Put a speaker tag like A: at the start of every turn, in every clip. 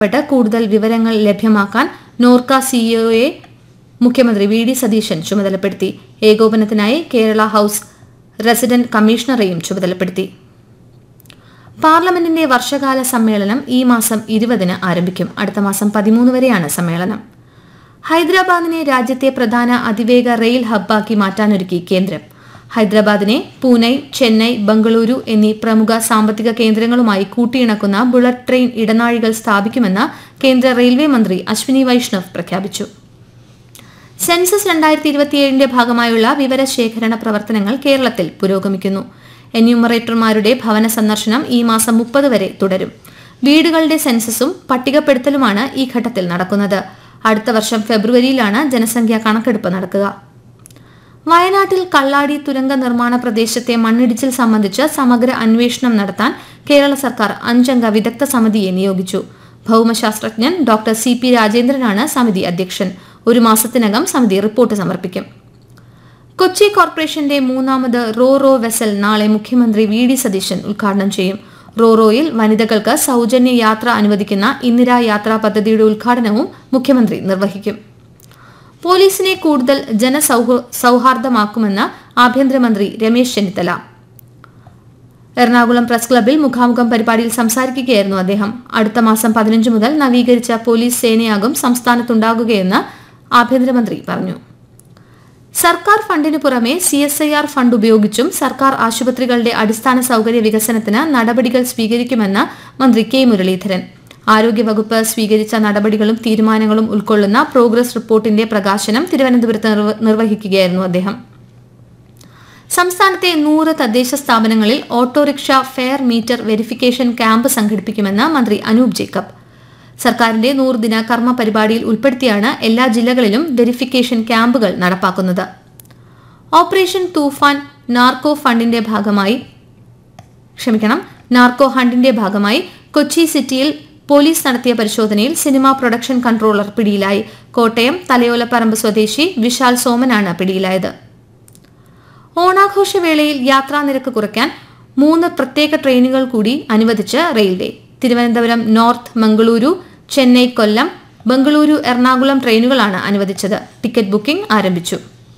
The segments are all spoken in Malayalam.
A: ബന്ധപ്പെട്ട് കൂടുതൽ വിവരങ്ങൾ ലഭ്യമാക്കാൻ നോർക്ക സിഇഒയെ മുഖ്യമന്ത്രി വി ഡി സതീശൻ ചുമതലപ്പെടുത്തി ഏകോപനത്തിനായി കേരള ഹൌസ് റെസിഡന്റ് കമ്മീഷണറെയും ചുമതലപ്പെടുത്തി പാർലമെന്റിന്റെ വർഷകാല സമ്മേളനം ഈ മാസം ഇരുപതിന് ആരംഭിക്കും അടുത്ത മാസം പതിമൂന്ന് വരെയാണ് സമ്മേളനം ഹൈദരാബാദിനെ രാജ്യത്തെ പ്രധാന അതിവേഗ റെയിൽ ഹബ്ബാക്കി മാറ്റാനൊരുക്കി കേന്ദ്രം ഹൈദരാബാദിനെ പൂനെ ചെന്നൈ ബംഗളൂരു എന്നീ പ്രമുഖ സാമ്പത്തിക കേന്ദ്രങ്ങളുമായി കൂട്ടിയിണക്കുന്ന ബുള്ളറ്റ് ട്രെയിൻ ഇടനാഴികൾ സ്ഥാപിക്കുമെന്ന് കേന്ദ്ര റെയിൽവേ മന്ത്രി അശ്വിനി വൈഷ്ണവ് പ്രഖ്യാപിച്ചു സെൻസസ് രണ്ടായിരത്തി ഇരുപത്തിയേഴിന്റെ ഭാഗമായുള്ള വിവരശേഖരണ പ്രവർത്തനങ്ങൾ കേരളത്തിൽ പുരോഗമിക്കുന്നു എന്യൂമറേറ്റർമാരുടെ ഭവന സന്ദർശനം ഈ മാസം മുപ്പത് വരെ തുടരും വീടുകളുടെ സെൻസസും പട്ടികപ്പെടുത്തലുമാണ് ഈ ഘട്ടത്തിൽ നടക്കുന്നത് അടുത്ത വർഷം ഫെബ്രുവരിയിലാണ് ജനസംഖ്യാ കണക്കെടുപ്പ് നടക്കുക വയനാട്ടിൽ കള്ളാടി തുരങ്ക നിർമ്മാണ പ്രദേശത്തെ മണ്ണിടിച്ചിൽ സംബന്ധിച്ച് സമഗ്ര അന്വേഷണം നടത്താൻ കേരള സർക്കാർ അഞ്ചംഗ വിദഗ്ധ സമിതിയെ നിയോഗിച്ചു ഭൌമശാസ്ത്രജ്ഞൻ ഡോക്ടർ സി പി രാജേന്ദ്രനാണ് സമിതി അധ്യക്ഷൻ ഒരു മാസത്തിനകം സമിതി റിപ്പോർട്ട് സമർപ്പിക്കും കൊച്ചി കോർപ്പറേഷന്റെ മൂന്നാമത് റോ റോ വെസൽ നാളെ മുഖ്യമന്ത്രി വി ഡി സതീശൻ ഉദ്ഘാടനം ചെയ്യും റോ റോയിൽ വനിതകൾക്ക് സൗജന്യ യാത്ര അനുവദിക്കുന്ന ഇന്ദിരാ യാത്രാ പദ്ധതിയുടെ ഉദ്ഘാടനവും മുഖ്യമന്ത്രി നിർവഹിക്കും പോലീസിനെ കൂടുതൽ ജനസൗഹാർദ്ദമാക്കുമെന്ന് ആഭ്യന്തരമന്ത്രി രമേശ് ചെന്നിത്തല എറണാകുളം പ്രസ് ക്ലബിൽ മുഖാമുഖം പരിപാടിയിൽ സംസാരിക്കുകയായിരുന്നു അദ്ദേഹം അടുത്ത മാസം പതിനഞ്ച് മുതൽ നവീകരിച്ച പോലീസ് സേനയാകും സംസ്ഥാനത്തുണ്ടാകുകയെന്ന് ആഭ്യന്തരമന്ത്രി പറഞ്ഞു സർക്കാർ ഫണ്ടിനു പുറമെ C S I R fund ഉപയോഗിച്ചും സർക്കാർ ആശുപത്രികളുടെ അടിസ്ഥാന സൗകര്യ വികസനത്തിന് നടപടികൾ സ്വീകരിക്കുമെന്ന് മന്ത്രി കെ മുരളീധരൻ ആരോഗ്യവകുപ്പ് സ്വീകരിച്ച നടപടികളും തീരുമാനങ്ങളും ഉൾക്കൊള്ളുന്ന പ്രോഗ്രസ് റിപ്പോർട്ടിന്റെ പ്രകാശനം തിരുവനന്തപുരത്ത് നിർവ- നിർവഹിക്കുകയായിരുന്നു അദ്ദേഹം സംസ്ഥാനത്തെ നൂറ് തദ്ദേശ സ്ഥാപനങ്ങളിൽ autorickshaw fare meter verification camp സംഘടിപ്പിക്കുമെന്ന് മന്ത്രി അനൂപ് ജേക്കബ് സർക്കാരിന്റെ നൂറുദിന കർമ്മ പരിപാടിയിൽ ഉൾപ്പെടുത്തിയാണ് എല്ലാ ജില്ലകളിലും വെരിഫിക്കേഷൻ ക്യാമ്പുകൾ നടപ്പാക്കുന്നത് ഓപ്പറേഷൻ തൂഫാൻ നാർക്കോ ഫണ്ടിന്റെ ഭാഗമായി ക്ഷമിക്കണം നാർക്കോ ഹണ്ടിന്റെ ഭാഗമായി കൊച്ചി സിറ്റിയിൽ പോലീസ് നടത്തിയ പരിശോധനയിൽ സിനിമാ പ്രൊഡക്ഷൻ കൺട്രോളർ പിടിയിലായി കോട്ടയം തലയോലപ്പറമ്പ് സ്വദേശി വിശാൽ സോമനാണ് പിടിയിലായത് ഓണാഘോഷവേളയിൽ യാത്രാ നിരക്ക് കുറയ്ക്കാൻ മൂന്ന് പ്രത്യേക ട്രെയിനുകൾ കൂടി അനുവദിച്ച് റെയിൽവേ തിരുവനന്തപുരം നോർത്ത് മംഗളൂരു ചെന്നൈ കൊല്ലം ബംഗളൂരു എറണാകുളം ട്രെയിനുകളാണ് അനുവദിച്ചത് ടിക്കറ്റ് ബുക്കിംഗ് ആരംഭിച്ചു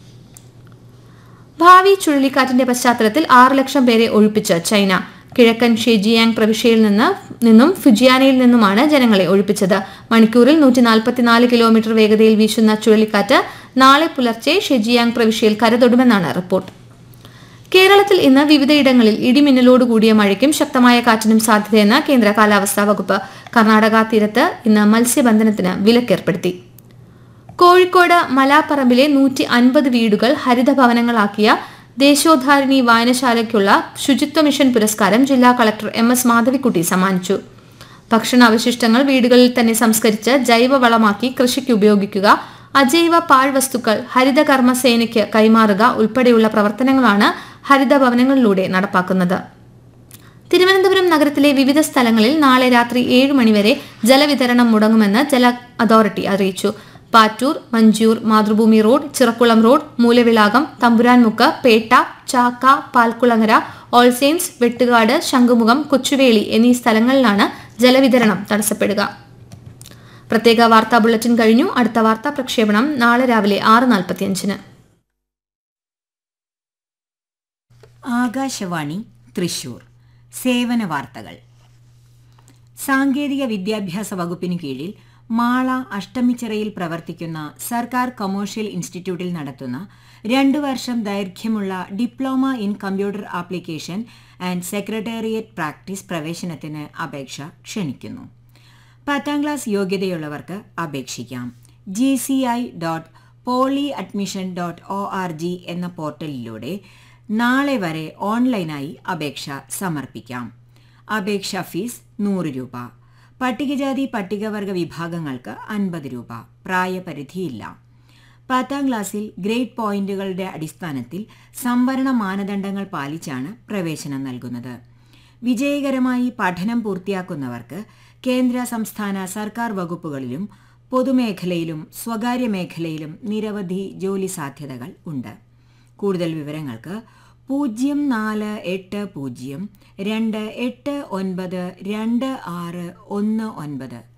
A: ഭാവി ചുഴലിക്കാറ്റിന്റെ പശ്ചാത്തലത്തിൽ ആറ് ലക്ഷം പേരെ ഒഴിപ്പിച്ച് ചൈന കിഴക്കൻ ഷെജിയാങ് പ്രവിശ്യയിൽ നിന്ന് നിന്നും ഫുജിയാനയിൽ നിന്നുമാണ് ജനങ്ങളെ ഒഴിപ്പിച്ചത് മണിക്കൂറിൽ നൂറ്റി നാൽപ്പത്തിനാല് കിലോമീറ്റർ വേഗതയിൽ വീശുന്ന ചുഴലിക്കാറ്റ് നാളെ പുലർച്ചെ ഷെജിയാങ് പ്രവിശ്യയിൽ കരതൊടുമെന്നാണ് റിപ്പോർട്ട് കേരളത്തിൽ ഇന്ന് വിവിധയിടങ്ങളിൽ ഇടിമിന്നലോട് കൂടിയ മഴയ്ക്കും ശക്തമായ കാറ്റിനും സാധ്യതയെന്ന് കേന്ദ്ര കാലാവസ്ഥാ വകുപ്പ് കർണാടക തീരത്ത് ഇന്ന് മത്സ്യബന്ധനത്തിന് വിലക്കേർപ്പെടുത്തി കോഴിക്കോട് മലാപ്പറമ്പിലെ നൂറ്റി അൻപത് വീടുകൾ ഹരിതഭവനങ്ങളാക്കിയ ദേശോദ്ധാരിണി വായനശാലയ്ക്കുള്ള ശുചിത്വ മിഷൻ പുരസ്കാരം ജില്ലാ കളക്ടർ എം എസ് മാധവിക്കുട്ടി സമ്മാനിച്ചു ഭക്ഷണാവശിഷ്ടങ്ങൾ വീടുകളിൽ തന്നെ സംസ്കരിച്ച് ജൈവവളമാക്കി കൃഷിക്ക് ഉപയോഗിക്കുക അജൈവ പാഴ്വസ്തുക്കൾ ഹരിതകർമ്മ സേനയ്ക്ക് കൈമാറുക ഉൾപ്പെടെയുള്ള പ്രവർത്തനങ്ങളാണ് ഹരിതഭവനങ്ങളിലൂടെ നടപ്പാക്കുന്നത് തിരുവനന്തപുരം നഗരത്തിലെ വിവിധ സ്ഥലങ്ങളിൽ നാളെ രാത്രി ഏഴ് മണിവരെ ജലവിതരണം മുടങ്ങുമെന്ന് ജല അതോറിറ്റി അറിയിച്ചു Pattoor Manjoor Mathrubhumi road Chirakkulam road Moolavilakam Thampuranmukku Pettah Chakka Palkulangara All Saints Vettukad Shanghumukham Kochuveli എന്നീ സ്ഥലങ്ങളിലാണ് ജലവിതരണം തടസ്സപ്പെടുക പ്രത്യേക വാർത്താ ബുള്ളറ്റിൻ കഴിഞ്ഞു അടുത്ത വാർത്താ പ്രക്ഷേപണം നാളെ രാവിലെ ആറ് നാൽപ്പത്തിയഞ്ചിന്
B: ആകാശവാണി തൃശൂർ സേവന വാർത്തകൾ സാങ്കേതിക വിദ്യാഭ്യാസ വകുപ്പിനു കീഴിൽ മാള അഷ്ടമിച്ചിറയിൽ പ്രവർത്തിക്കുന്ന സർക്കാർ കൊമേഴ്ഷ്യൽ ഇൻസ്റ്റിറ്റ്യൂട്ടിൽ നടത്തുന്ന രണ്ടു വർഷം ദൈർഘ്യമുള്ള diploma in computer application and secretariat practice പ്രവേശനത്തിന് അപേക്ഷ ക്ഷണിക്കുന്നു പത്താം ക്ലാസ് യോഗ്യതയുള്ളവർക്ക് അപേക്ഷിക്കാം G C I dot poly admission dot O R G എന്ന പോർട്ടലിലൂടെ നാളെ വരെ ഓൺലൈനായി അപേക്ഷ സമർപ്പിക്കാം അപേക്ഷാ ഫീസ് നൂറ് രൂപ പട്ടികജാതി പട്ടികവർഗ വിഭാഗങ്ങൾക്ക് അൻപത് രൂപ പ്രായപരിധിയില്ല പത്താം ക്ലാസ്സിൽ ഗ്രേഡ് പോയിന്റുകളുടെ അടിസ്ഥാനത്തിൽ സംവരണ മാനദണ്ഡങ്ങൾ പാലിച്ചാണ് പ്രവേശനം നൽകുന്നത് വിജയകരമായി പഠനം പൂർത്തിയാക്കുന്നവർക്ക് കേന്ദ്ര സംസ്ഥാന സർക്കാർ വകുപ്പുകളിലും പൊതുമേഖലയിലും സ്വകാര്യ മേഖലയിലും നിരവധി ജോലി സാധ്യതകൾ ഉണ്ട് കൂടുതൽ വിവരങ്ങൾക്ക് പൂജ്യം നാല് എട്ട് പൂജ്യം രണ്ട് എട്ട് ഒൻപത് രണ്ട് ആറ് ഒന്ന് ഒൻപത്